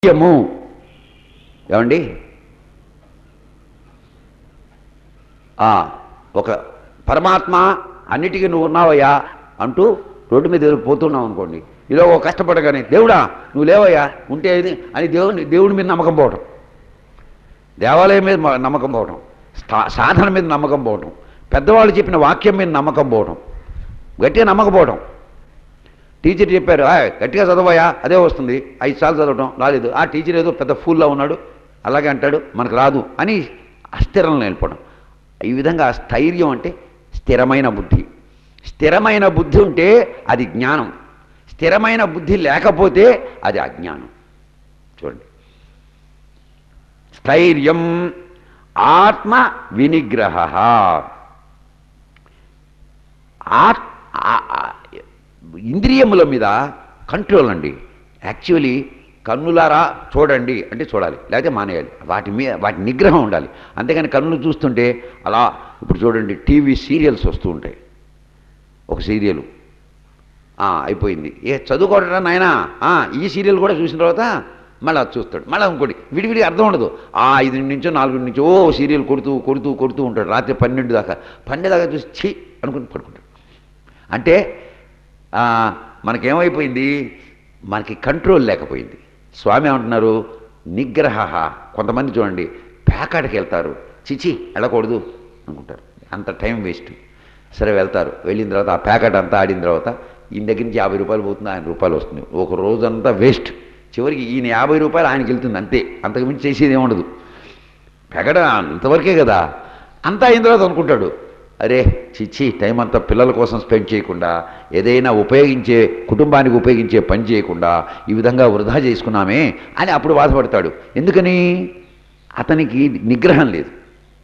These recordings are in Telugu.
నిత్యము ఏమండి ఆ, ఒక పరమాత్మ అన్నిటికీ నువ్వు ఉన్నావయ్యా అంటూ రోడ్డు మీద ఏదో పోతున్నావు అనుకోండి ఇలా ఒక కష్టపడగానే దేవుడా నువ్వు లేవయ్యా ఉంటే ఇది అని దేవుని దేవుడి మీద నమ్మకం పోవటం దేవాలయం మీద మ- నమ్మకం పోవటం స్థా- సాధన మీద నమ్మకం పోవటం పెద్దవాళ్ళు చెప్పిన వాక్యం మీద నమ్మకం పోవటం గట్టిగా నమ్మకపోవటం టీచర్ చెప్పారు "ఆ, గట్టిగా చదవయా అదే వస్తుంది ఐదు సార్లు చదవటం రాలేదు ఆ టీచర్ ఏదో పెద్ద ఫూల్లో ఉన్నాడు అలాగే అంటాడు మనకు రాదు అని అస్థిరం నిలపడం ఈ విధంగా స్థైర్యం అంటే స్థిరమైన బుద్ధి స్థిరమైన బుద్ధి ఉంటే అది జ్ఞానం స్థిరమైన బుద్ధి లేకపోతే అది అజ్ఞానం చూడండి స్థైర్యం ఆత్మ వినిగ్రహ ఆత్ ఆ- ఆ- ఇంద్రియముల మీద కంట్రోల్ అండి యాక్చువల్లీ కన్నులారా చూడండి అంటే చూడాలి లేకపోతే మానేయాలి వాటి మీద వాటి నిగ్రహం ఉండాలి అంతేగాని కన్నులు చూస్తుంటే అలా ఇప్పుడు చూడండి టీవీ సీరియల్స్ వస్తూ ఉంటాయి ఒక సీరియలు ఆ, అయిపోయింది ఏ చదువుకోవడం నాయనా ఆ, ఈ సీరియల్ కూడా చూసిన తర్వాత మళ్ళీ అది చూస్తాడు మళ్ళీ ఇంకోటి విడివిడి అర్థం ఉండదు ఆ ఐదు నుంచో నాలుగు నుంచో ఓ సీరియల్ కొడుతూ కొడుతూ కొడుతూ ఉంటాడు రాత్రి పన్నెండు దాకా పన్నెండు దాకా చూసి ఛీ అనుకుని పడుకుంటాడు అంటే ఆ, మనకేమైపోయింది మనకి కంట్రోల్ లేకపోయింది స్వామి ఏమంటున్నారు నిగ్రహ కొంతమంది చూడండి ప్యాకాడికి వెళ్తారు చిచి వెళ్ళకూడదు అనుకుంటారు అంత టైం వేస్ట్ సరే వెళ్తారు వెళ్ళిన తర్వాత ఆ ప్యాకెట్ అంతా ఆడిన తర్వాత ఈయన దగ్గర నుంచి యాభై రూపాయలు పోతుంది ఆయన రూపాయలు వస్తుంది ఒక రోజంతా వేస్ట్ చివరికి ఈయన యాభై రూపాయలు ఆయనకి వెళ్తుంది అంతే అంతకుమించి చేసేది ఏముండదు పెగడ ఇంతవరకే కదా అంతా అయిన తర్వాత అనుకుంటాడు అరే చిచ్చి టైం అంతా పిల్లల కోసం స్పెండ్ చేయకుండా ఏదైనా ఉపయోగించే కుటుంబానికి ఉపయోగించే పని చేయకుండా ఈ విధంగా వృధా చేసుకున్నామే అని అప్పుడు బాధపడతాడు ఎందుకని అతనికి నిగ్రహం లేదు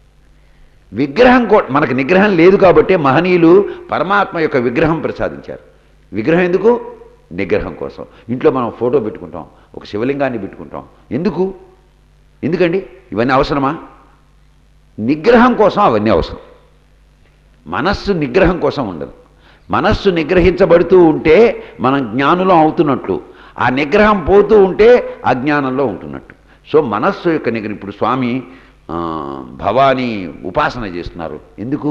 విగ్రహం కూ మనకు నిగ్రహం లేదు కాబట్టి మహనీయులు పరమాత్మ యొక్క విగ్రహం ప్రసాదించారు విగ్రహం ఎందుకు నిగ్రహం కోసం ఇంట్లో మనం ఫోటో పెట్టుకుంటాం ఒక శివలింగాన్ని పెట్టుకుంటాం ఎందుకు ఎందుకండి ఇవన్నీ అవసరమా నిగ్రహం కోసం అవన్నీ అవసరం మనస్సు నిగ్రహం కోసం ఉండదు మనస్సు నిగ్రహించబడుతూ ఉంటే మనం జ్ఞానులం అవుతున్నట్లు ఆ నిగ్రహం పోతూ ఉంటే అజ్ఞానంలో ఉంటున్నట్టు సో మనస్సు యొక్క నిగ్రహం ఇప్పుడు స్వామి ఆ, భవానీ ఉపాసన చేస్తున్నారు ఎందుకు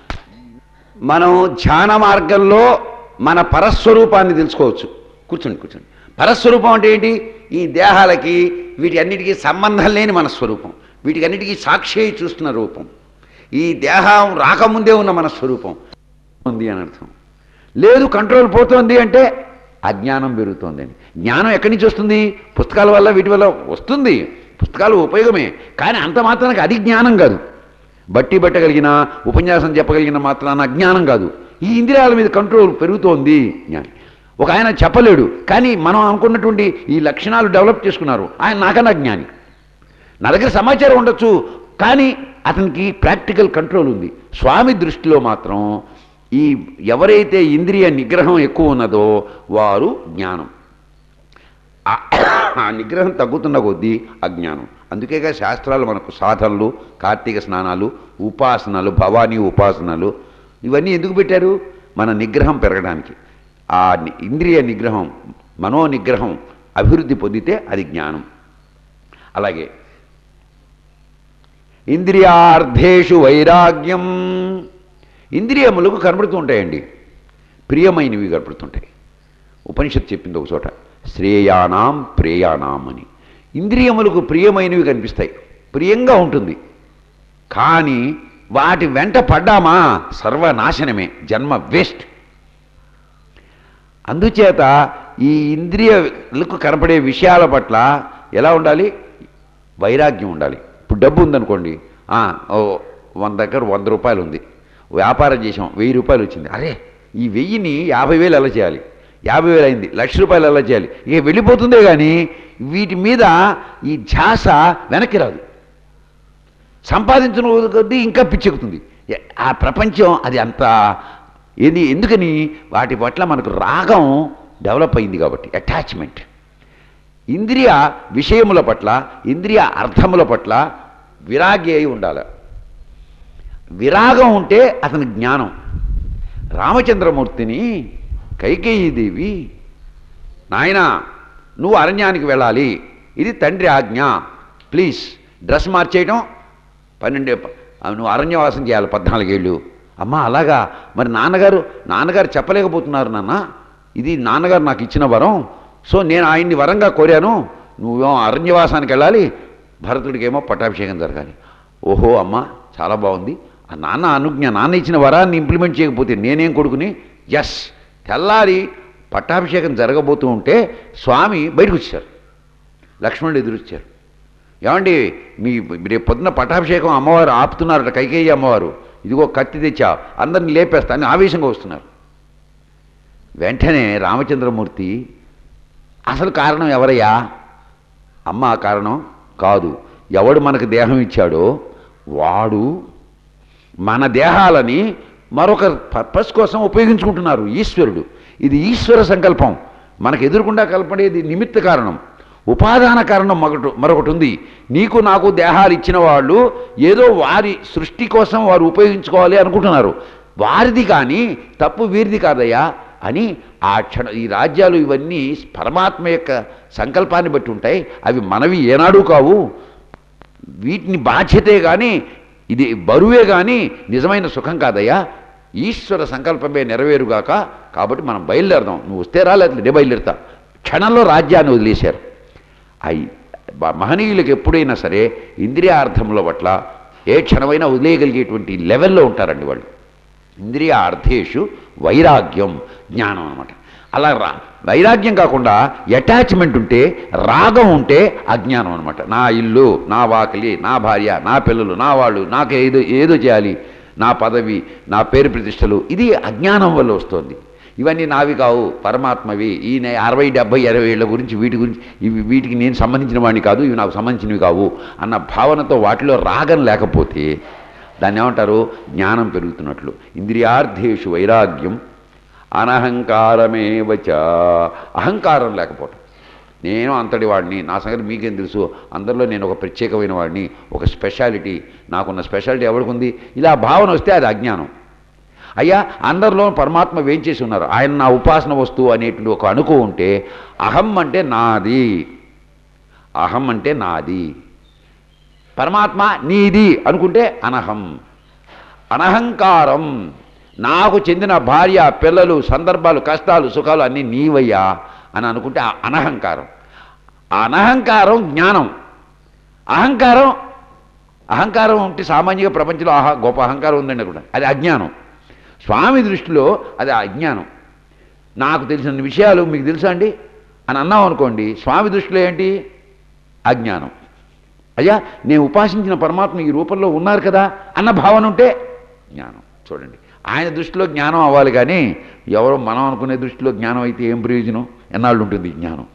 మనం ధ్యాన మార్గంలో మన పరస్వరూపాన్ని తెలుసుకోవచ్చు కూర్చోండి కూర్చోండి పరస్వరూపం అంటే ఏంటి ఈ దేహాలకి వీటి అన్నిటికీ సంబంధం లేని మన స్వరూపం వీటికి అన్నిటికీ సాక్షి అయి చూస్తున్న రూపం ఈ దేహం రాకముందే ఉన్న మన స్వరూపం ఉంది అని అర్థం లేదు కంట్రోల్ పోతోంది అంటే అజ్ఞానం పెరుగుతోంది అని జ్ఞానం ఎక్కడి నుంచి వస్తుంది పుస్తకాల వల్ల వీటి వల్ల వస్తుంది పుస్తకాలు ఉపయోగమే కానీ అంత మాత్రానికి అది జ్ఞానం కాదు బట్టి పెట్టగలిగిన ఉపన్యాసం చెప్పగలిగిన మాత్రాన జ్ఞానం కాదు ఈ ఇంద్రియాల మీద కంట్రోల్ పెరుగుతోంది జ్ఞానం ఒక ఆయన చెప్పలేడు కానీ మనం అనుకున్నటువంటి ఈ లక్షణాలు డెవలప్ చేసుకున్నారు ఆయన నాకన్నా జ్ఞాని నా దగ్గర సమాచారం ఉండొచ్చు కానీ అతనికి ప్రాక్టికల్ కంట్రోల్ ఉంది స్వామి దృష్టిలో మాత్రం ఈ ఎవరైతే ఇంద్రియ నిగ్రహం ఎక్కువ ఉన్నదో వారు జ్ఞానం ఆ- ఆ నిగ్రహం తగ్గుతున్న కొద్దీ అజ్ఞానం అందుకేగా శాస్త్రాలు మనకు సాధనలు కార్తీక స్నానాలు ఉపాసనలు భవానీ ఉపాసనలు ఇవన్నీ ఎందుకు పెట్టారు మన నిగ్రహం పెరగడానికి ఆ ని- ఇంద్రియ నిగ్రహం మనో నిగ్రహం అభివృద్ధి పొందితే అది జ్ఞానం అలాగే ఇంద్రియార్థేషు వైరాగ్యం ఇంద్రియములకు కనబడుతూ ఉంటాయండి ప్రియమైనవి కనబడుతుంటాయి ఉపనిషత్తు చెప్పింది ఒక చోట శ్రేయానాం ప్రేయానాం అని ఇంద్రియములకు ప్రియమైనవి కనిపిస్తాయి ప్రియంగా ఉంటుంది కానీ వాటి వెంట పడ్డామా సర్వనాశనమే జన్మ వేస్ట్ అందుచేత ఈ ఇంద్రియాలకు కనపడే విషయాల పట్ల ఎలా ఉండాలి వైరాగ్యం ఉండాలి ఇప్పుడు డబ్బు ఉందనుకోండి ఆ, ఓ వంద దగ్గర వంద రూపాయలు ఉంది వ్యాపారం చేసాం వెయ్యి రూపాయలు వచ్చింది అరే ఈ వెయ్యిని యాభై వేలు ఎలా చేయాలి యాభై వేలు అయింది లక్ష రూపాయలు ఎలా చేయాలి ఇక వెళ్ళిపోతుందే కానీ వీటి మీద ఈ ధ్యాస వెనక్కి రాదు సంపాదించిన కొద్దీ ఇంకా పిచ్చెక్కుతుంది ఎ- ఆ ప్రపంచం అది అంత ఏది ఎందుకని వాటి పట్ల మనకు రాగం డెవలప్ అయింది కాబట్టి అటాచ్మెంట్ ఇంద్రియ విషయముల పట్ల ఇంద్రియ అర్థముల పట్ల విరాగి అయి ఉండాలి విరాగం ఉంటే అతని జ్ఞానం రామచంద్రమూర్తిని కైకేయీదేవి నాయనా నువ్వు అరణ్యానికి వెళ్ళాలి ఇది తండ్రి ఆజ్ఞ ప్లీజ్ డ్రెస్ మార్చేయటం పన్నెండు ఆ, నువ్వు అరణ్యవాసం చేయాలి పద్నాలుగేళ్ళు అమ్మ అలాగా మరి నాన్నగారు నాన్నగారు చెప్పలేకపోతున్నారు నాన్న ఇది నాన్నగారు నాకు ఇచ్చిన వరం సో నేను ఆయన్ని వరంగా కోరాను నువ్వేమో అరణ్యవాసానికి వెళ్ళాలి భరతుడికేమో పట్టాభిషేకం జరగాలి ఓహో అమ్మ చాలా బాగుంది ఆ నాన్న అనుజ్ఞ నాన్న ఇచ్చిన వరాన్ని ఇంప్లిమెంట్ చేయకపోతే నేనేం కొడుకుని ఎస్ తెల్లారి పట్టాభిషేకం జరగబోతూ ఉంటే స్వామి బయటకు వచ్చారు లక్ష్మణుడు ఎదురొచ్చారు ఏమండి మీ రేపు పొద్దున పట్టాభిషేకం అమ్మవారు ఆపుతున్నారట కైకేయి అమ్మవారు ఇదిగో కత్తి తెచ్చా అందరిని లేపేస్తా అని ఆవేశంగా వస్తున్నారు వెంటనే రామచంద్రమూర్తి అసలు కారణం ఎవరయ్యా అమ్మ ఆ కారణం కాదు ఎవడు మనకు దేహం ఇచ్చాడో వాడు మన దేహాలని మరొక పర్పస్ కోసం ఉపయోగించుకుంటున్నారు ఈశ్వరుడు ఇది ఈశ్వర సంకల్పం మనకు ఎదురుకుండా కల్పడేది నిమిత్త కారణం ఉపాదాన కారణం మరొకటి మరొకటి ఉంది నీకు నాకు దేహాలు ఇచ్చిన వాళ్ళు ఏదో వారి సృష్టి కోసం వారు ఉపయోగించుకోవాలి అనుకుంటున్నారు వారిది కానీ తప్పు వీరిది కాదయ్యా అని ఆ క్షణ ఈ రాజ్యాలు ఇవన్నీ పరమాత్మ యొక్క సంకల్పాన్ని బట్టి ఉంటాయి అవి మనవి ఏనాడు కావు వీటిని బాధ్యతే కానీ ఇది బరువే కానీ నిజమైన సుఖం కాదయ్యా ఈశ్వర సంకల్పమే నెరవేరుగాక కాబట్టి మనం బయలుదేరదాం నువ్వు వస్తే రా లేకపోతే నేను బయలుదేరుతా క్షణంలో రాజ్యాన్ని వదిలేశారు అయి బ- మహనీయులకు ఎప్పుడైనా సరే ఇంద్రియార్థముల పట్ల ఏ క్షణమైనా వదిలేయగలిగేటువంటి లెవెల్లో ఉంటారండి వాళ్ళు ఇంద్రియ అర్థేషు వైరాగ్యం జ్ఞానం అనమాట అలా రా వైరాగ్యం కాకుండా అటాచ్మెంట్ ఉంటే రాగం ఉంటే అజ్ఞానం అనమాట నా ఇల్లు నా వాకిలి నా భార్య నా పిల్లలు నా వాళ్ళు నాకు ఏదో ఏదో చేయాలి నా పదవి నా పేరు ప్రతిష్టలు ఇది అజ్ఞానం వల్ల వస్తుంది ఇవన్నీ నావి కావు పరమాత్మవి ఈయన అరవై డెబ్బై ఇరవై ఏళ్ళ గురించి వీటి గురించి ఇవి వీటికి నేను సంబంధించిన వాడిని కాదు ఇవి నాకు సంబంధించినవి కావు అన్న భావనతో వాటిలో రాగం లేకపోతే దాన్ని ఏమంటారు జ్ఞానం పెరుగుతున్నట్లు ఇంద్రియార్థేషు వైరాగ్యం అనహంకారమేవచ అహంకారం లేకపోవటం నేను అంతటి వాడిని నా సంగతి మీకేం తెలుసు అందరిలో నేను ఒక ప్రత్యేకమైన వాడిని ఒక స్పెషాలిటీ నాకున్న స్పెషాలిటీ ఎవరికి ఉంది ఇలా భావన వస్తే అది అజ్ఞానం అయ్యా అందరిలో పరమాత్మ వేంచేసి ఉన్నారు ఆయన నా ఉపాసన వస్తువు అనేటువంటి ఒక అణుకు ఉంటే అహం అంటే నాది అహం అంటే నాది పరమాత్మ నీది అనుకుంటే అనహం అనహంకారం నాకు చెందిన భార్య పిల్లలు సందర్భాలు కష్టాలు సుఖాలు అన్నీ నీవయ్యా అని అనుకుంటే ఆ అనహంకారం ఆ అనహంకారం జ్ఞానం అహంకారం అహంకారం ఉంటే సామాన్యంగా ప్రపంచంలో ఆహా గొప్ప అహంకారం ఉందండి కూడా అది అజ్ఞానం స్వామి దృష్టిలో అది అజ్ఞానం నాకు తెలిసిన విషయాలు మీకు తెలుసా అండి అని అన్నాం అనుకోండి స్వామి దృష్టిలో ఏంటి అజ్ఞానం అయ్యా నేను ఉపాసించిన పరమాత్మ ఈ రూపంలో ఉన్నారు కదా అన్న భావన ఉంటే జ్ఞానం చూడండి ఆయన దృష్టిలో జ్ఞానం అవ్వాలి కానీ ఎవరో మనం అనుకునే దృష్టిలో జ్ఞానం అయితే ఏం ప్రయోజనం ఎన్నాళ్ళు ఉంటుంది ఈ జ్ఞానం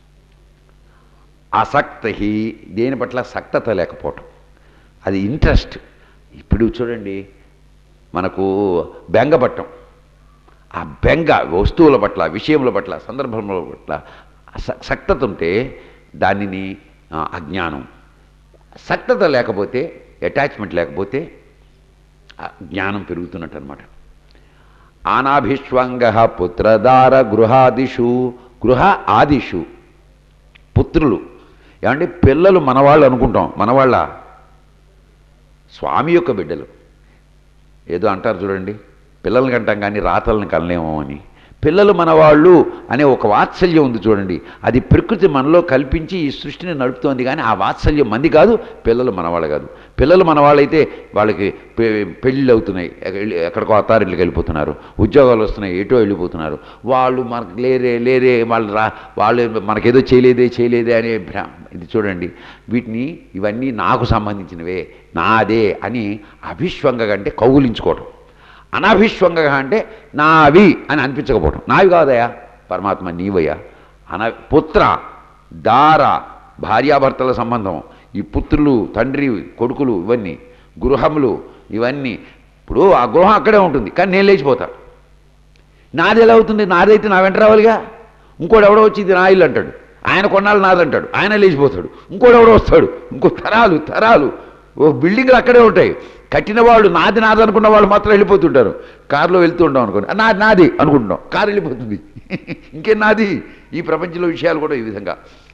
అసక్తి దేని పట్ల సక్తత లేకపోవటం అది ఇంట్రెస్ట్ ఇప్పుడు చూడండి మనకు బెంగపట్టం ఆ బెంగ వస్తువుల పట్ల విషయముల పట్ల సందర్భముల పట్ల స- సక్తత ఉంటే దానిని ఆ, అజ్ఞానం సక్తత లేకపోతే అటాచ్మెంట్ లేకపోతే ఆ జ్ఞానం పెరుగుతున్నట్టు అనమాట ఆనాభిష్వంగ పుత్రదార గృహాదిషు గృహ ఆదిషు పుత్రులు ఏమంటే పిల్లలు మనవాళ్ళు అనుకుంటాం మనవాళ్ళ స్వామి యొక్క బిడ్డలు ఏదో అంటారు చూడండి పిల్లల్ని కంటాం కానీ రాతలను కనలేమో అని పిల్లలు మనవాళ్ళు అనే ఒక వాత్సల్యం ఉంది చూడండి అది ప్రకృతి మనలో కల్పించి ఈ సృష్టిని నడుపుతోంది కానీ ఆ వాత్సల్యం మంది కాదు పిల్లలు మనవాళ్ళు కాదు పిల్లలు మనవాళ్ళైతే వాళ్ళకి పె- పెళ్ళిళ్ళు అవుతున్నాయి ఎక్క- ఎక్కడికో అత్తారింటికి వెళ్ళిపోతున్నారు ఉద్యోగాలు వస్తున్నాయి ఎటో వెళ్ళిపోతున్నారు వాళ్ళు మనకు లేరే లేరే వాళ్ళు రా వాళ్ళు మనకేదో చేయలేదే చేయలేదే అనే భ్రా ఇది చూడండి వీటిని ఇవన్నీ నాకు సంబంధించినవే నాదే అని అభిష్వంగ అంటే కౌగులించుకోవటం అనభిష్వంగ అంటే నావి అని అనిపించకపోవటం నావి కాదయా పరమాత్మ నీవయ్యా అన పుత్ర దార భార్యాభర్తల సంబంధం ఈ పుత్రులు తండ్రి కొడుకులు ఇవన్నీ గృహములు ఇవన్నీ ఇప్పుడు ఆ గృహం అక్కడే ఉంటుంది కానీ నేను లేచిపోతా నాది ఎలా అవుతుంది నాదైతే నా వెంట రావాలిగా ఇంకోటి ఎవడో వచ్చి ఇది నా ఇల్లు అంటాడు ఆయన కొన్నాళ్ళు నాదంటాడు ఆయన లేచిపోతాడు ఇంకోటి ఎవడో వస్తాడు ఇంకో తరాలు తరాలు ఓ బిల్డింగ్లు అక్కడే ఉంటాయి కట్టిన వాళ్ళు నాది నాది అనుకున్న వాళ్ళు మాత్రం వెళ్ళిపోతుంటారు కారులో వెళ్తూ ఉంటాం అనుకోండి నాది నాది అనుకుంటున్నాం కారు వెళ్ళిపోతుంది ఇంకేం నాది ఈ ప్రపంచంలో విషయాలు కూడా ఈ విధంగా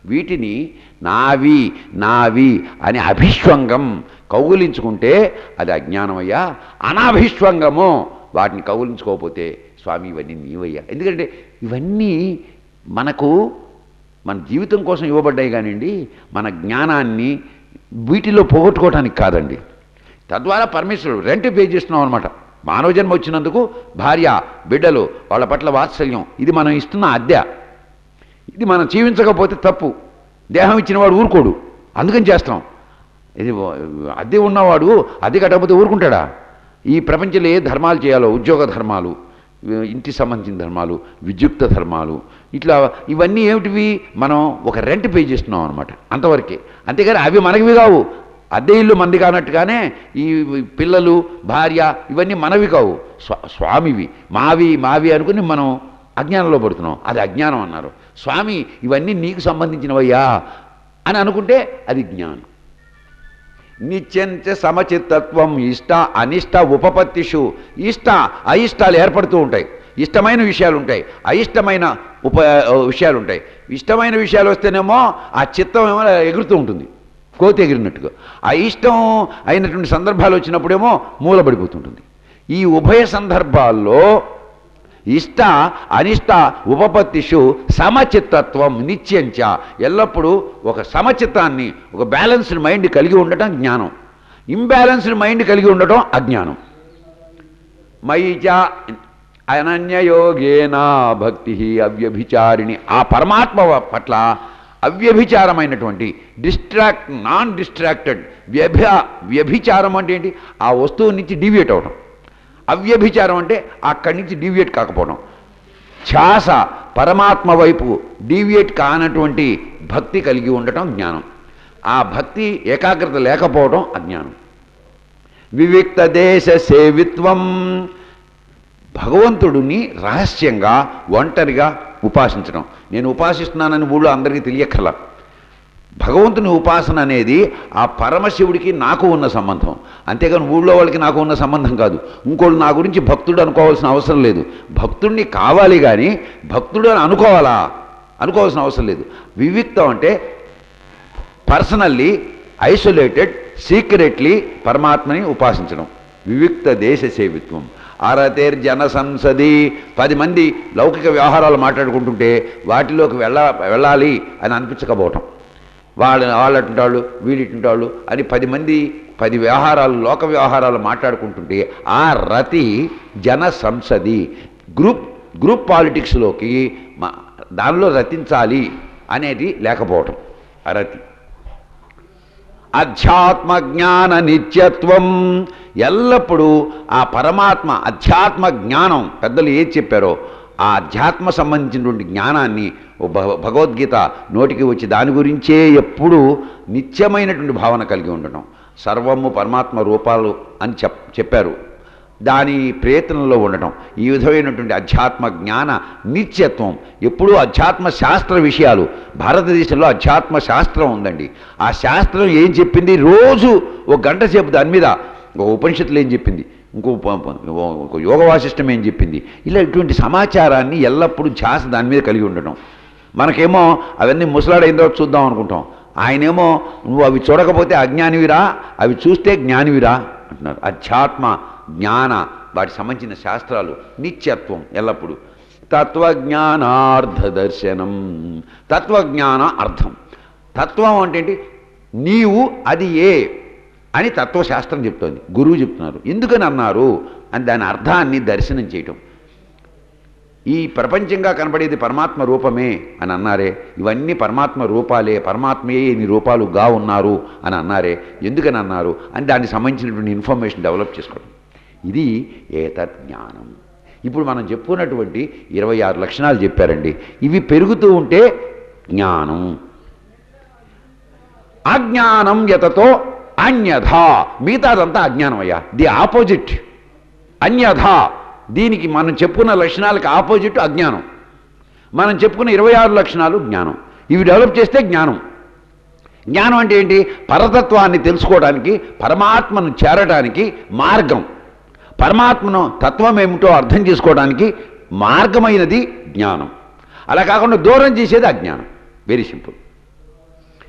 వీటిని నావి నావి అని అభిష్వంగం కౌగులించుకుంటే అది అజ్ఞానమయ్యా అనాభిష్వంగము వాటిని కౌగులించుకోకపోతే స్వామి ఇవన్నీ నీవయ్యా ఎందుకంటే ఇవన్నీ మనకు మన జీవితం కోసం ఇవ్వబడ్డాయి కానివ్వండి మన జ్ఞానాన్ని వీటిలో పోగొట్టుకోవటానికి కాదండి తద్వారా పరమేశ్వరుడు రెంట్ పే చేస్తున్నాం అనమాట మానవ జన్మ వచ్చినందుకు భార్య బిడ్డలు వాళ్ళ పట్ల వాత్సల్యం ఇది మనం ఇస్తున్న అద్దె ఇది మనం జీవించకపోతే తప్పు దేహం ఇచ్చిన వాడు ఊరుకోడు అందుకని చేస్తాం ఇది అద్దె ఉన్నవాడు అద్దె కట్టకపోతే ఊరుకుంటాడా ఈ ప్రపంచంలో ఏ ధర్మాలు చేయాలో ఉద్యోగ ధర్మాలు ఇంటి సంబంధించిన ధర్మాలు విద్యుక్త ధర్మాలు ఇట్లా ఇవన్నీ ఏమిటివి మనం ఒక రెంట్ పే చేస్తున్నాం అనమాట అంతవరకే అంతేగాని అవి మనకివి కావు అద్దె ఇల్లు మంది కానట్టుగానే ఈ పిల్లలు భార్య ఇవన్నీ మనవి కావు స్వా స్వామివి మావి మావి అనుకుని మనం అజ్ఞానంలో పడుతున్నాం అది అజ్ఞానం అన్నారు స్వామి ఇవన్నీ నీకు సంబంధించినవయ్యా అని అనుకుంటే అది జ్ఞానం నిత్యంచ సమచిత్తత్వం ఇష్ట అనిష్ట ఉపపత్తిషు ఇష్ట అయిష్టాలు ఏర్పడుతూ ఉంటాయి ఇష్టమైన విషయాలు ఉంటాయి అయిష్టమైన ఉప విషయాలు ఉంటాయి ఇష్టమైన విషయాలు వస్తేనేమో ఆ చిత్తం ఏమో ఎగురుతూ ఉంటుంది కోతి ఎగిరినట్టుగా ఆ ఇష్టం అయినటువంటి సందర్భాలు వచ్చినప్పుడేమో మూలబడిపోతుంటుంది ఈ ఉభయ సందర్భాల్లో ఇష్ట అనిష్ట ఉపపత్తిషు సమచిత్తత్వం నిత్యంచ ఎల్లప్పుడూ ఒక సమచిత్తాన్ని ఒక బ్యాలెన్స్డ్ మైండ్ కలిగి ఉండటం జ్ఞానం ఇంబ్యాలెన్స్డ్ మైండ్ కలిగి ఉండటం అజ్ఞానం మయిచ అనన్యయోగేనా భక్తి అవ్యభిచారిణి ఆ పరమాత్మ పట్ల అవ్యభిచారమైనటువంటి డిస్ట్రాక్ట్ నాన్ డిస్ట్రాక్టెడ్ వ్యభ వ్యభిచారం అంటే ఏంటి ఆ వస్తువు నుంచి డీవియేట్ అవడం అవ్యభిచారం అంటే అక్కడి నుంచి డీవియేట్ కాకపోవడం ఛాస పరమాత్మ వైపు డీవియేట్ కానటువంటి భక్తి కలిగి ఉండటం జ్ఞానం ఆ భక్తి ఏకాగ్రత లేకపోవడం అజ్ఞానం వివిక్త దేశ సేవిత్వం భగవంతుడిని రహస్యంగా ఒంటరిగా ఉపాసించడం నేను ఉపాసిస్తున్నానని ఊళ్ళో అందరికీ తెలియక్కర్లా భగవంతుని ఉపాసన అనేది ఆ పరమశివుడికి నాకు ఉన్న సంబంధం అంతేగాని ఊళ్ళో వాళ్ళకి నాకు ఉన్న సంబంధం కాదు ఇంకోళ్ళు నా గురించి భక్తుడు అనుకోవాల్సిన అవసరం లేదు భక్తుడిని కావాలి కానీ భక్తుడు అని అనుకోవాలా అనుకోవాల్సిన అవసరం లేదు వివిక్తం అంటే పర్సనల్లీ ఐసోలేటెడ్ సీక్రెట్లీ పరమాత్మని ఉపాసించడం వివిక్త దేశ సేవిత్వం ఆరతేర్ జన సంసది పది మంది లౌకిక వ్యవహారాలు మాట్లాడుకుంటుంటే వాటిలోకి వెళ్ళ వెళ్ళాలి అని అనిపించకపోవటం వాళ్ళ వాళ్ళటుంటాళ్ళు వీళ్ళిటుంటాళ్ళు అని పది మంది పది వ్యవహారాలు లోక వ్యవహారాలు మాట్లాడుకుంటుంటే ఆ రతి జన సంసది గ్రూప్ గ్రూప్ పాలిటిక్స్లోకి మా దానిలో రతించాలి అనేది లేకపోవటం ఆ రతి అధ్యాత్మ జ్ఞాన నిత్యత్వం ఎల్లప్పుడూ ఆ పరమాత్మ అధ్యాత్మ జ్ఞానం పెద్దలు ఏది చెప్పారో ఆ అధ్యాత్మ సంబంధించినటువంటి జ్ఞానాన్ని ఓ భగ- భగవద్గీత నోటికి వచ్చి దాని గురించే ఎప్పుడూ నిత్యమైనటువంటి భావన కలిగి ఉండటం సర్వము పరమాత్మ రూపాలు అని చెప్ చెప్పారు దాని ప్రయత్నంలో ఉండటం ఈ విధమైనటువంటి అధ్యాత్మ జ్ఞాన నిత్యత్వం ఎప్పుడూ అధ్యాత్మ శాస్త్ర విషయాలు భారతదేశంలో అధ్యాత్మ శాస్త్రం ఉందండి ఆ శాస్త్రం ఏం చెప్పింది రోజు ఒక గంట సేపు దాని మీద ఒక ఉపనిషత్తులు ఏం చెప్పింది ఇంకో ప- ప- ఒక యోగ వాసిష్టం ఏం చెప్పింది ఇలా ఇటువంటి సమాచారాన్ని ఎల్లప్పుడూ ధ్యాస దాని మీద కలిగి ఉండటం మనకేమో అవన్నీ ముసలాడైన తర్వాత చూద్దాం అనుకుంటాం ఆయనేమో నువ్వు అవి చూడకపోతే అజ్ఞానివిరా అవి చూస్తే జ్ఞానివిరా అంటున్నారు అధ్యాత్మ జ్ఞాన వాటికి సంబంధించిన శాస్త్రాలు నిత్యత్వం ఎల్లప్పుడూ తత్వజ్ఞానార్థ దర్శనం తత్వజ్ఞాన అర్థం తత్వం అంటే ఏంటి నీవు అది ఏ అని తత్వశాస్త్రం చెప్తోంది గురువు చెప్తున్నారు ఎందుకని అన్నారు అని దాని అర్థాన్ని దర్శనం చేయటం ఈ ప్రపంచంగా కనబడేది పరమాత్మ రూపమే అని అన్నారే ఇవన్నీ పరమాత్మ రూపాలే పరమాత్మయే ఇన్ని రూపాలుగా ఉన్నారు అని అన్నారే ఎందుకని అన్నారు అని దానికి సంబంధించినటువంటి ఇన్ఫర్మేషన్ డెవలప్ చేసుకోవడం ఇది ఏతత్ జ్ఞానం ఇప్పుడు మనం చెప్పుకున్నటువంటి ఇరవై ఆరు లక్షణాలు చెప్పారండి ఇవి పెరుగుతూ ఉంటే జ్ఞానం అజ్ఞానం యతతో అన్యథా మిగతాదంతా అజ్ఞానం అయ్యా ది ఆపోజిట్ అన్యథా దీనికి మనం చెప్పుకున్న లక్షణాలకు ఆపోజిట్ అజ్ఞానం మనం చెప్పుకున్న ఇరవై ఆరు లక్షణాలు జ్ఞానం ఇవి డెవలప్ చేస్తే జ్ఞానం జ్ఞానం అంటే ఏంటి పరతత్వాన్ని తెలుసుకోవడానికి పరమాత్మను చేరడానికి మార్గం పరమాత్మను తత్వం ఏమిటో అర్థం చేసుకోవడానికి మార్గమైనది జ్ఞానం అలా కాకుండా దూరం చేసేది అజ్ఞానం వెరీ సింపుల్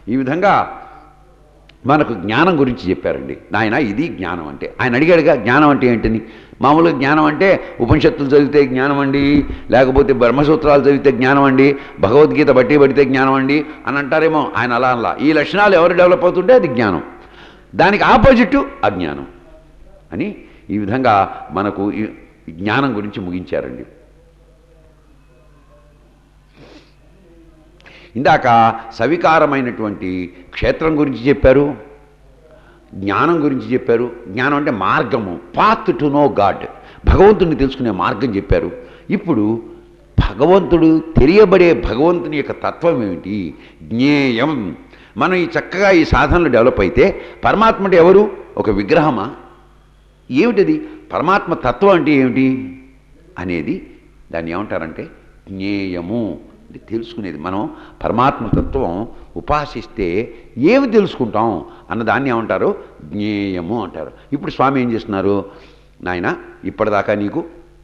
ఈ విధంగా మనకు జ్ఞానం గురించి చెప్పారండి నాయన ఇది జ్ఞానం అంటే ఆయన అడిగాడుగా జ్ఞానం అంటే ఏంటని మామూలుగా జ్ఞానం అంటే ఉపనిషత్తులు చదివితే జ్ఞానం అండి లేకపోతే బ్రహ్మసూత్రాలు చదివితే జ్ఞానం అండి భగవద్గీత బట్టి పడితే జ్ఞానం అండి అని అంటారేమో ఆయన అలా అలా ఈ లక్షణాలు ఎవరు డెవలప్ అవుతుంటే అది జ్ఞానం దానికి ఆపోజిట్ అజ్ఞానం అని ఈ విధంగా మనకు ఈ జ్ఞానం గురించి ముగించారండి ఇందాక సవికారమైనటువంటి క్షేత్రం గురించి చెప్పారు జ్ఞానం గురించి చెప్పారు జ్ఞానం అంటే మార్గము పాత్ టు నో గాడ్ భగవంతుడిని తెలుసుకునే మార్గం చెప్పారు ఇప్పుడు భగవంతుడు తెలియబడే భగవంతుని యొక్క తత్వం ఏమిటి జ్ఞేయం మనం ఈ చక్కగా ఈ సాధనలు డెవలప్ అయితే పరమాత్మ అంటే ఎవరు ఒక విగ్రహమా ఏమిటది పరమాత్మ తత్వం అంటే ఏమిటి అనేది దాన్ని ఏమంటారంటే జ్ఞేయము అంటే తెలుసుకునేది మనం పరమాత్మ తత్వం ఉపాసిస్తే ఏమి తెలుసుకుంటాం అన్నదాన్ని ఏమంటారు జ్ఞేయము అంటారు ఇప్పుడు స్వామి ఏం చేస్తున్నారు నాయన ఇప్పటిదాకా నీకు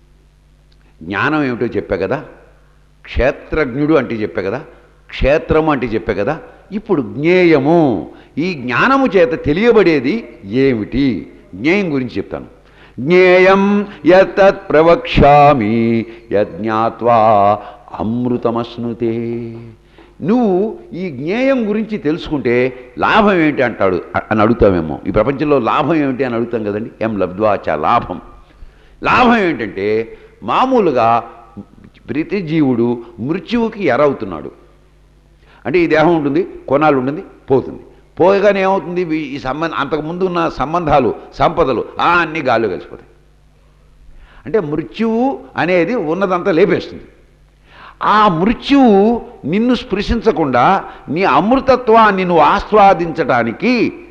జ్ఞానం ఏమిటో చెప్పా కదా క్షేత్రజ్ఞుడు అంటే చెప్పా కదా క్షేత్రము అంటే చెప్పా కదా ఇప్పుడు జ్ఞేయము ఈ జ్ఞానము చేత తెలియబడేది ఏమిటి జ్ఞేయం గురించి చెప్తాను జ్ఞేయం యతత్ ప్రవక్ష్యామి యజ్ఞాత్వా అమృతమశ్నుతే నువ్వు ఈ జ్ఞేయం గురించి తెలుసుకుంటే లాభం ఏంటి అంటాడు అని అడుగుతామేమో ఈ ప్రపంచంలో లాభం ఏమిటి అని అడుగుతాం కదండి ఎం లబ్ధ్వాచ లాభం లాభం ఏంటంటే మామూలుగా ప్రతి జీవుడు మృత్యువుకి ఎరవుతున్నాడు అంటే ఈ దేహం ఉంటుంది కొనాలు ఉంటుంది పోతుంది పోయగానే ఏమవుతుంది వీ- ఈ సంబంధం అంతకుముందు ఉన్న సంబంధాలు సంపదలు ఆ అన్నీ గాల్లో కలిసిపోతాయి అంటే మృత్యువు అనేది ఉన్నదంతా లేపేస్తుంది ఆ మృత్యువు నిన్ను స్పృశించకుండా నీ అమృతత్వాన్ని నువ్వు ఆస్వాదించడానికి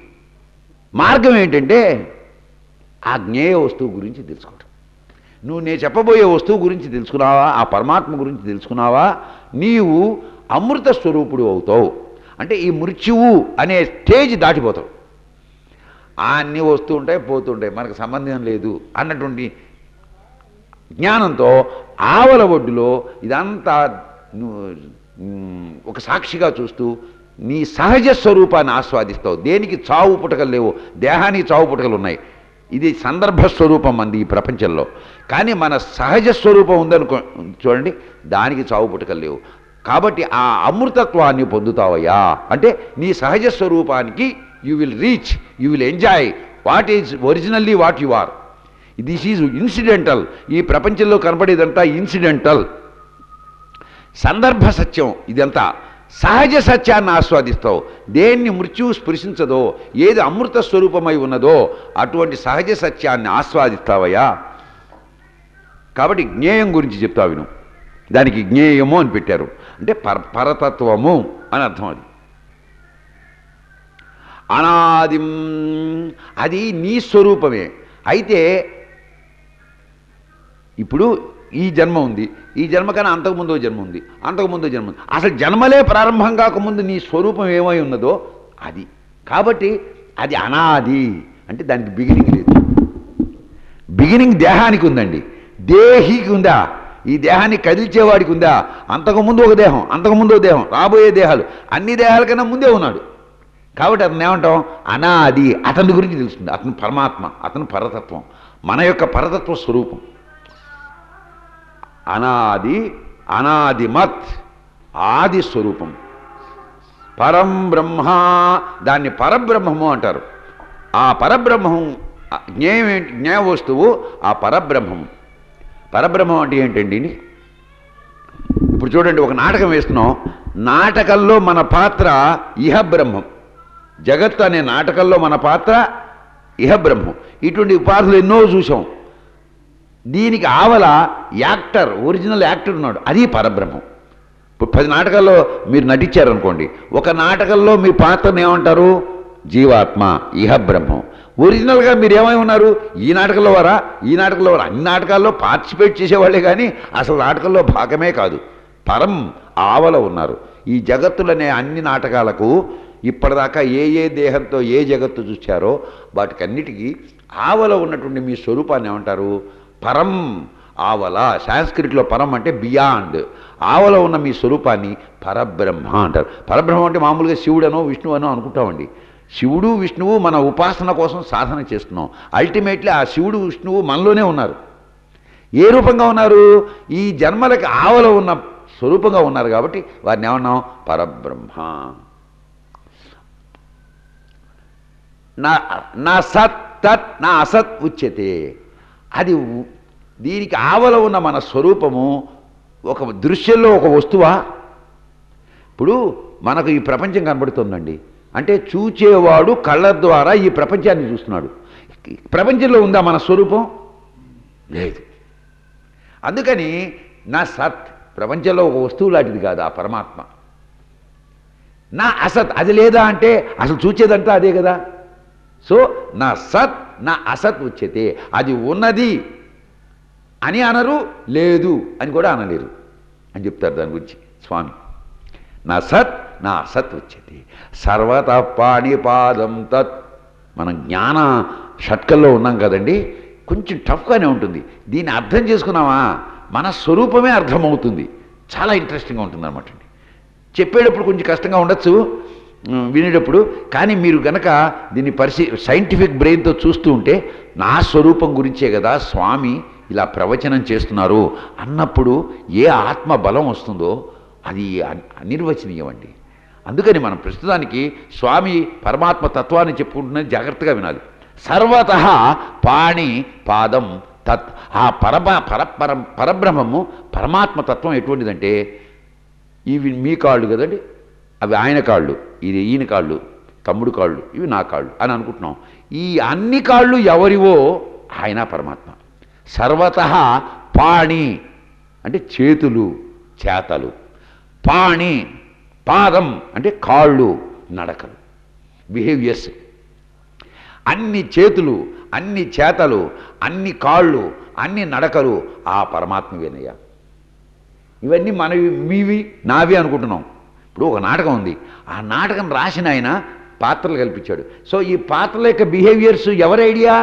మార్గం ఏంటంటే ఆ జ్ఞేయ వస్తువు గురించి తెలుసుకోవటం నువ్వు నేను చెప్పబోయే వస్తువు గురించి తెలుసుకున్నావా ఆ పరమాత్మ గురించి తెలుసుకున్నావా నీవు అమృత స్వరూపుడు అవుతావు అంటే ఈ మృత్యువు అనే స్టేజ్ దాటిపోతావు ఆ అన్నీ వస్తూ ఉంటాయి పోతుంటాయి మనకు సంబంధం లేదు అన్నటువంటి జ్ఞానంతో ఆవల ఒడ్డులో ఇదంతా నువ్వు, మ్, ఒక సాక్షిగా చూస్తూ నీ సహజ స్వరూపాన్ని ఆస్వాదిస్తావు దేనికి చావు పుటకలు లేవు దేహానికి చావు పుటకలు ఉన్నాయి ఇది సందర్భ స్వరూపం అంది ఈ ప్రపంచంలో కానీ మన సహజ స్వరూపం ఉందనుకో చూడండి దానికి చావు పుటకలు లేవు కాబట్టి ఆ అమృతత్వాన్ని పొందుతావయ్యా అంటే నీ సహజ స్వరూపానికి you will reach you will enjoy what is originally what you are this is incidental ఈ ప్రపంచంలో కనపడేదంతా ఇన్సిడెంటల్ సందర్భ సత్యం ఇదంతా సహజ సత్యాన్ని ఆస్వాదిస్తావు దేన్ని మృత్యువు స్పృశించదో ఏది అమృత స్వరూపమై ఉన్నదో అటువంటి సహజ సత్యాన్ని ఆస్వాదిస్తావయ్యా కాబట్టి జ్ఞేయం గురించి చెప్తావు విను దానికి జ్ఞేయము అని పెట్టారు అంటే పర పరతత్వము అని అర్థం అది అనాదిం అది నీ స్వరూపమే అయితే ఇప్పుడు ఈ జన్మ ఉంది ఈ జన్మ కన్నా అంతకుముందో జన్మ ఉంది అంతకుముందో జన్మ ఉంది అసలు జన్మలే ప్రారంభం కాకముందు నీ స్వరూపం ఏమై ఉన్నదో అది కాబట్టి అది అనాది అంటే దానికి బిగినింగ్ లేదు బిగినింగ్ దేహానికి ఉందండి దేహికి ఉందా ఈ దేహాన్ని కదిల్చేవాడికి ఉందా అంతకుముందు ఒక దేహం అంతకుముందు ఒక దేహం రాబోయే దేహాలు అన్ని దేహాల కన్నా ముందే ఉన్నాడు కాబట్టి అతను ఏమంటాం అనాది అతని గురించి తెలుస్తుంది అతను పరమాత్మ అతను పరతత్వం మన యొక్క పరతత్వ స్వరూపం అనాది అనాదిమత్ ఆది స్వరూపం పరం బ్రహ్మ దాన్ని పరబ్రహ్మము అంటారు ఆ పరబ్రహ్మం ఆ జ్ఞేయం ఏంటి జ్ఞేయ వస్తువు ఆ పరబ్రహ్మము పరబ్రహ్మం అంటే ఏంటండి ఇప్పుడు చూడండి ఒక నాటకం వేస్తున్నాం నాటకంలో మన పాత్ర ఇహ బ్రహ్మం జగత్ అనే నాటకంలో మన పాత్ర ఇహ బ్రహ్మం ఇటువంటి ఉపాధులు ఎన్నో చూసాం దీనికి ఆవల యాక్టర్ ఒరిజినల్ యాక్టర్ ఉన్నాడు అది పరబ్రహ్మం ఇప్పుడు పది నాటకాల్లో మీరు నటించారనుకోండి ఒక నాటకంలో మీ పాత్రను ఏమంటారు జీవాత్మ ఇహ బ్రహ్మం ఒరిజినల్గా మీరు ఏమై ఉన్నారు ఈ నాటకంలో వారా ఈ నాటకంలో వారా అన్ని నాటకాల్లో పార్టిసిపేట్ చేసేవాళ్ళే కానీ అసలు నాటకంలో భాగమే కాదు పరం ఆవల ఉన్నారు ఈ జగత్తులనే అన్ని నాటకాలకు ఇప్పటిదాకా ఏ ఏ దేహంతో ఏ జగత్తు చూశారో వాటికన్నిటికీ ఆవల ఉన్నటువంటి మీ స్వరూపాన్ని ఏమంటారు పరం ఆవల సాంస్క్రిట్లో పరం అంటే బియాండ్ ఆవల ఉన్న మీ స్వరూపాన్ని పరబ్రహ్మ అంటారు పరబ్రహ్మ అంటే మామూలుగా శివుడనో విష్ణువనో అనుకుంటామండి శివుడు విష్ణువు మన ఉపాసన కోసం సాధన చేస్తున్నాం అల్టిమేట్లీ ఆ శివుడు విష్ణువు మనలోనే ఉన్నారు ఏ రూపంగా ఉన్నారు ఈ జన్మలకి ఆవల ఉన్న స్వరూపంగా ఉన్నారు కాబట్టి వారిని ఏమన్నాం పరబ్రహ్మ నా నా సత్ తత్ నా అసత్ ఉచ్యతే అది ఉ- దీనికి ఆవల ఉన్న మన స్వరూపము ఒక దృశ్యంలో ఒక వస్తువా ఇప్పుడు మనకు ఈ ప్రపంచం కనబడుతుందండి అంటే చూచేవాడు కళ్ళ ద్వారా ఈ ప్రపంచాన్ని చూస్తున్నాడు ఈ ప్రపంచంలో ఉందా మన స్వరూపం లేదు అందుకని నా సత్ ప్రపంచంలో ఒక వస్తువు లాంటిది కాదు ఆ పరమాత్మ నా అసత్ అది లేదా అంటే అసలు చూచేదంతా అదే కదా సో నా సత్ నా అసత్ ఉచ్యతే అది ఉన్నది అని అనరు లేదు అని కూడా అనలేరు అని చెప్తారు దాని గురించి స్వామి నా సత్ నా అసత్ ఉచ్యతే సర్వత పాణిపాదం తత్ మనం జ్ఞాన షట్కల్లో ఉన్నాం కదండి కొంచెం టఫ్గానే ఉంటుంది దీన్ని అర్థం చేసుకున్నామా మన స్వరూపమే అర్థమవుతుంది చాలా ఇంట్రెస్టింగ్గా ఉంటుంది అనమాట అండి చెప్పేటప్పుడు కొంచెం కష్టంగా ఉండొచ్చు ఉమ్, వినేటప్పుడు కానీ మీరు గనక దీన్ని పరిశీ సైంటిఫిక్ బ్రెయిన్తో చూస్తూ ఉంటే నా స్వరూపం గురించే కదా స్వామి ఇలా ప్రవచనం చేస్తున్నారు అన్నప్పుడు ఏ ఆత్మ బలం వస్తుందో అది అన్- అనిర్వచనీయం అండి అందుకని మనం ప్రస్తుతానికి స్వామి పరమాత్మ తత్వాన్ని చెప్పుకుంటున్నది జాగ్రత్తగా వినాలి సర్వత పాణి పాదం తత్ ఆ పరమ పరపర పరబ్రహ్మము పరమాత్మ తత్వం ఎటువంటిదంటే ఇవి మీ కాళ్ళు కదండి అవి ఆయన కాళ్ళు ఇది ఈయన కాళ్ళు తమ్ముడు కాళ్ళు ఇవి నా కాళ్ళు అని అనుకుంటున్నాం ఈ అన్ని కాళ్ళు ఎవరివో ఆయన పరమాత్మ సర్వత పాణి అంటే చేతులు చేతలు పాణి పాదం అంటే కాళ్ళు నడకలు బిహేవియర్స్ అన్ని చేతులు అన్ని చేతలు అన్ని కాళ్ళు అన్ని నడకలు ఆ పరమాత్మవేనయ్యా ఇవన్నీ మనవి మీవి నావి అనుకుంటున్నాం ఇప్పుడు ఒక నాటకం ఉంది ఆ నాటకం రాసిన ఆయన పాత్రలు కల్పించాడు సో ఈ పాత్రల యొక్క బిహేవియర్స్ ఎవరి ఐడియా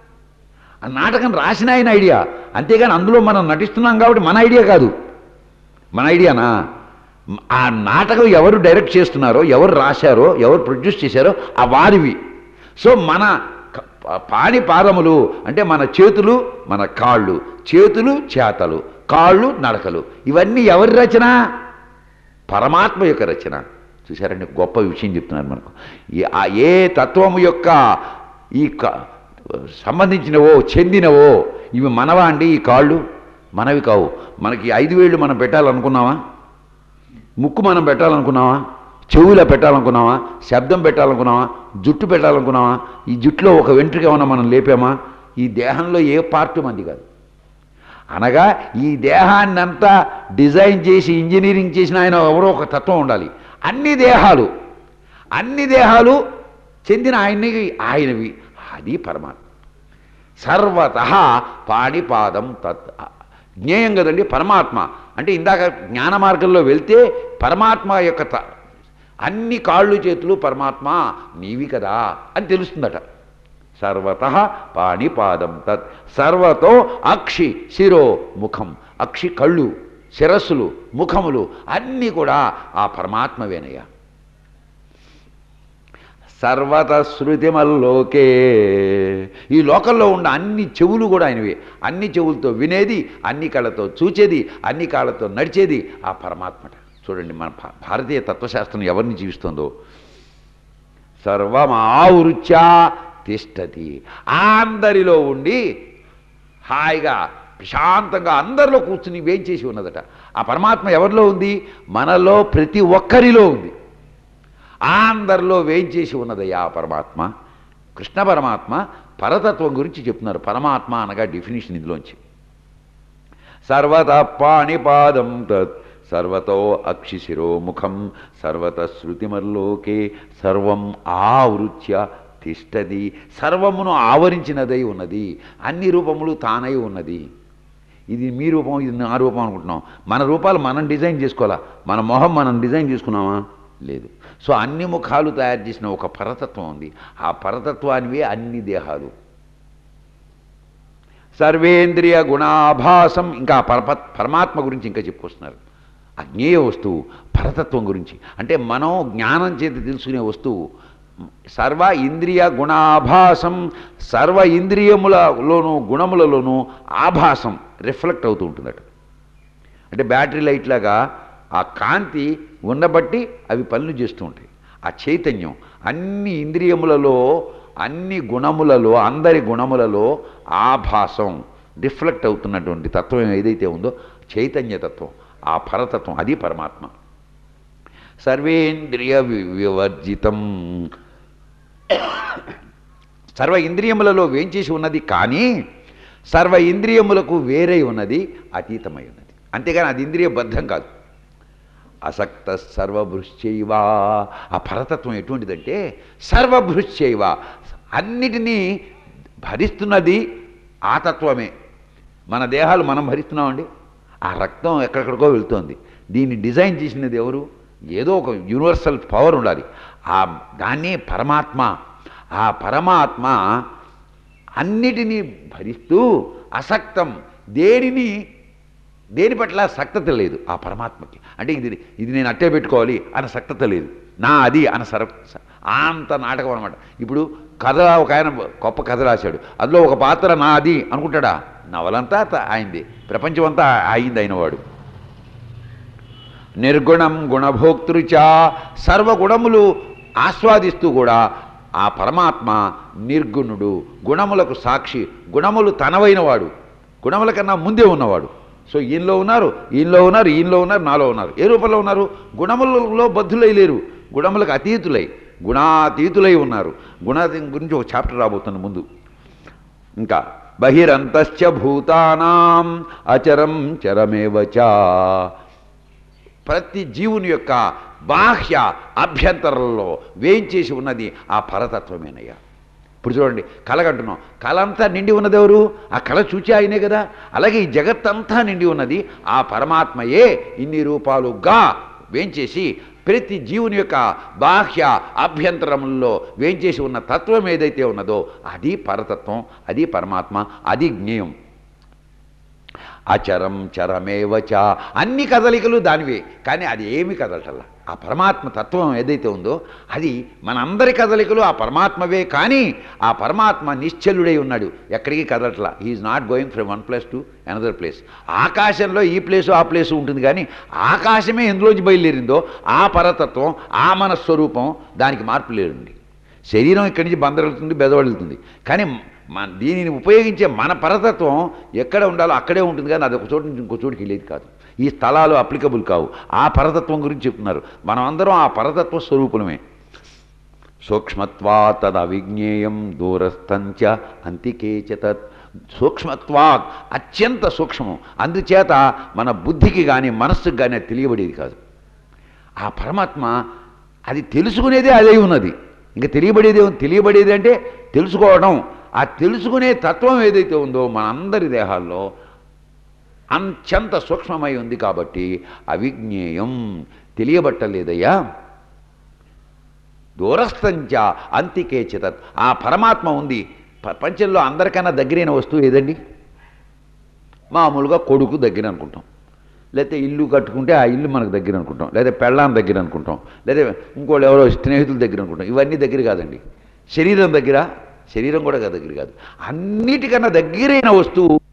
ఆ నాటకం రాసిన ఆయన ఐడియా అంతేగాని అందులో మనం నటిస్తున్నాం కాబట్టి మన ఐడియా కాదు మన ఐడియానా ఆ నాటకం ఎవరు డైరెక్ట్ చేస్తున్నారో ఎవరు రాశారో ఎవరు ప్రొడ్యూస్ చేశారో ఆ వారివి సో మన క- పా- పాని పాదములు అంటే మన చేతులు మన కాళ్ళు చేతులు చేతలు కాళ్ళు నడకలు ఇవన్నీ ఎవరి రచన పరమాత్మ యొక్క రచన చూసారండి గొప్ప విషయం చెప్తున్నారు మనకు ఈ ఆ ఏ తత్వము యొక్క ఈ క- సంబంధించినవో చెందినవో ఇవి మనవా అండి ఈ కాళ్ళు మనవి కావు మనకి ఐదు వేళ్ళు మనం పెట్టాలనుకున్నావా ముక్కు మనం పెట్టాలనుకున్నావా చెవులో పెట్టాలనుకున్నావా శబ్దం పెట్టాలనుకున్నావా జుట్టు పెట్టాలనుకున్నావా ఈ జుట్టులో ఒక వెంట్రుక ఏమన్నా మనం లేపామా ఈ దేహంలో ఏ పార్ట్ మంది కాదు అనగా ఈ దేహాన్ని అంతా డిజైన్ చేసి ఇంజనీరింగ్ చేసిన ఆయన ఎవరో ఒక తత్వం ఉండాలి అన్ని దేహాలు అన్ని దేహాలు చెందిన ఆయనకి ఆయనవి అది పరమాత్మ సర్వత పాణిపాదం తత్ జ్ఞేయం కదండి పరమాత్మ అంటే ఇందాక జ్ఞాన మార్గంలో వెళ్తే పరమాత్మ యొక్క త- అన్ని కాళ్ళు చేతులు పరమాత్మ నీవి కదా అని తెలుస్తుందట సర్వత పాణిపాదం తత్ సర్వతో అక్షి శిరో ముఖం అక్షి కళ్ళు శిరస్సులు ముఖములు అన్నీ కూడా ఆ పరమాత్మవేనయ్యా సర్వత శృతిమల్లోకే ఈ లోకంలో ఉన్న అన్ని చెవులు కూడా ఆయనవి అన్ని చెవులతో వినేది అన్ని కళ్ళతో చూచేది అన్ని కాళ్ళతో నడిచేది ఆ పరమాత్మట చూడండి మన భా- భారతీయ తత్వశాస్త్రం ఎవరిని జీవిస్తుందో సర్వమావృత్యా తిష్టతి అందరిలో ఉండి హాయిగా ప్రశాంతంగా అందరిలో కూర్చుని వేం చేసి ఉన్నదట ఆ పరమాత్మ ఎవరిలో ఉంది మనలో ప్రతి ఒక్కరిలో ఉంది అందరిలో వేయించేసి ఉన్నదయ్యా ఆ పరమాత్మ కృష్ణ పరమాత్మ పరతత్వం గురించి చెప్తున్నారు పరమాత్మ అనగా డెఫినేషన్ ఇందులోంచి సర్వత పాణిపాదం తత్ సర్వతో అక్షిశిరో ముఖం సర్వత శృతిమల్లోకే సర్వం ఆవృత్య తిష్టది సర్వమును ఆవరించినదై ఉన్నది అన్ని రూపములు తానై ఉన్నది ఇది మీ రూపం ఇది నా రూపం అనుకుంటున్నాం మన రూపాలు మనం డిజైన్ చేసుకోవాలా మన మొహం మనం డిజైన్ చేసుకున్నామా లేదు సో అన్ని ముఖాలు తయారు చేసిన ఒక పరతత్వం ఉంది ఆ పరతత్వానివే అన్ని దేహాలు సర్వేంద్రియ గుణాభాసం ఇంకా పరప పరమాత్మ గురించి ఇంకా చెప్పుకొస్తున్నారు అజ్ఞేయ వస్తువు పరతత్వం గురించి అంటే మనం జ్ఞానం చేత తెలుసుకునే వస్తువు సర్వ ఇంద్రియ గుణాభాసం సర్వ ఇంద్రియములలోనూ గుణములలోనూ ఆభాసం రిఫ్లెక్ట్ అవుతూ ఉంటుందట అంటే బ్యాటరీ లైట్ లాగా ఆ కాంతి ఉండబట్టి అవి పనులు చేస్తూ ఉంటాయి ఆ చైతన్యం అన్ని ఇంద్రియములలో అన్ని గుణములలో అందరి గుణములలో ఆభాసం రిఫ్లెక్ట్ అవుతున్నటువంటి తత్వం ఏదైతే ఉందో చైతన్యతత్వం ఆ పరతత్వం అది పరమాత్మ సర్వేంద్రియ వి- వివర్జితం సర్వ ఇంద్రియములలో వేంచేసి ఉన్నది కానీ సర్వ ఇంద్రియములకు వేరే ఉన్నది అతీతమై ఉన్నది అంతేగాని అది ఇంద్రియ బద్ధం కాదు అసక్త సర్వభృశ్చైవ ఆ పరతత్వం ఎటువంటిదంటే సర్వభృశ్చైవ అన్నిటినీ భరిస్తున్నది ఆ తత్వమే మన దేహాలు మనం భరిస్తున్నామండి ఆ రక్తం ఎక్కడెక్కడికో వెళ్తోంది దీన్ని డిజైన్ చేసినది ఎవరు ఏదో ఒక యూనివర్సల్ పవర్ ఉండాలి ఆ దాన్ని పరమాత్మ ఆ పరమాత్మ అన్నిటినీ భరిస్తూ అసక్తం దేనిని దేని పట్ల సక్తత లేదు ఆ పరమాత్మకి అంటే ఇది ఇది నేను అట్టే పెట్టుకోవాలి అన్న సక్తత లేదు నా అది అన్న సర స- అంత నాటకం అనమాట ఇప్పుడు కథ ఒక ఆయన గొప్ప కథ రాశాడు అందులో ఒక పాత్ర నా అది అనుకుంటాడా నవలంతా త- ఆయనది ప్రపంచమంతా అయింది అయినవాడు నిర్గుణం గుణభోక్తృచ సర్వగుణములు ఆస్వాదిస్తూ కూడా ఆ పరమాత్మ నిర్గుణుడు గుణములకు సాక్షి గుణములు తనవైన వాడు గుణముల కన్నా ముందే ఉన్నవాడు సో ఈయనలో ఉన్నారు ఈయనలో ఉన్నారు ఈయనలో ఉన్నారు నాలో ఉన్నారు ఏ రూపంలో ఉన్నారు గుణములలో బద్ధులై లేరు గుణములకు అతీతులై గుణాతీతులై ఉన్నారు గుణాతీ గురించి ఒక చాప్టర్ రాబోతుంది ముందు ఇంకా బహిరంతశ్చ భూతానాం అచరం చరమేవచ ప్రతి జీవుని యొక్క బాహ్య అభ్యంతరంలో వేయించేసి ఉన్నది ఆ పరతత్వమేనయ్యా ఇప్పుడు చూడండి కలగంటున్నాం కళ అంతా నిండి ఉన్నది ఎవరు ఆ కళ చూచి ఆయనే కదా అలాగే ఈ జగత్తంతా నిండి ఉన్నది ఆ పరమాత్మయే ఇన్ని రూపాలుగా వేంచేసి ప్రతి జీవుని యొక్క బాహ్య అభ్యంతరముల్లో వేంచేసి ఉన్న తత్వం ఏదైతే ఉన్నదో అది పరతత్వం అది పరమాత్మ అది జ్ఞేయం అచరం చరమేవచ అన్ని కదలికలు దానివే కానీ అది ఏమి కదలటల్లా ఆ పరమాత్మ తత్వం ఏదైతే ఉందో అది మనందరి కదలికలు ఆ పరమాత్మవే కానీ ఆ పరమాత్మ నిశ్చలుడై ఉన్నాడు ఎక్కడికి కదలట్లా he is not going from one place to another place ఆకాశంలో ఈ ప్లేసు ఆ ప్లేసు ఉంటుంది కానీ ఆకాశమే ఎందులోంచి బయలుదేరిందో ఆ పరతత్వం ఆ మన స్వరూపం దానికి మార్పు లేదండి శరీరం ఇక్కడి నుంచి బందరలుతుంది బెదవలుతుంది కానీ మన దీనిని ఉపయోగించే మన పరతత్వం ఎక్కడ ఉండాలో అక్కడే ఉంటుంది కానీ అది ఒక చోటు నుంచి ఇంకో చోటుకి వెళ్ళేది కాదు ఈ స్థలాలు అప్లికబుల్ కావు ఆ పరతత్వం గురించి చెప్తున్నారు మనం అందరం ఆ పరతత్వ స్వరూపులమే సూక్ష్మత్వా తదవిజ్ఞేయం దూరస్థంచ అంతికేచ తత్ సూక్ష్మత్వా అత్యంత సూక్ష్మం అందుచేత మన బుద్ధికి కానీ మనస్సుకి కానీ అది తెలియబడేది కాదు ఆ పరమాత్మ అది తెలుసుకునేదే అదే ఉన్నది ఇంకా తెలియబడేది ఏముంది? తెలియబడేది అంటే తెలుసుకోవడం ఆ తెలుసుకునే తత్వం ఏదైతే ఉందో మనందరి దేహాల్లో అంత్యంత సూక్ష్మమై ఉంది కాబట్టి అవిజ్ఞేయం తెలియబట్టలేదయ్యా దూరస్థంచ అంతికేచితత్ ఆ పరమాత్మ ఉంది ప్రపంచంలో అందరికన్నా దగ్గరైన వస్తువు ఏదండి మామూలుగా కొడుకు దగ్గర అనుకుంటాం లేకపోతే ఇల్లు కట్టుకుంటే ఆ ఇల్లు మనకు దగ్గర అనుకుంటాం లేదా పెళ్ళాం దగ్గర అనుకుంటాం లేదా ఇంకోళ్ళు ఎవరో స్నేహితుల దగ్గర అనుకుంటాం ఇవన్నీ దగ్గర కాదండి శరీరం దగ్గర శరీరం కూడా దగ్గర కాదు అన్నిటికన్నా దగ్గరైన వస్తువు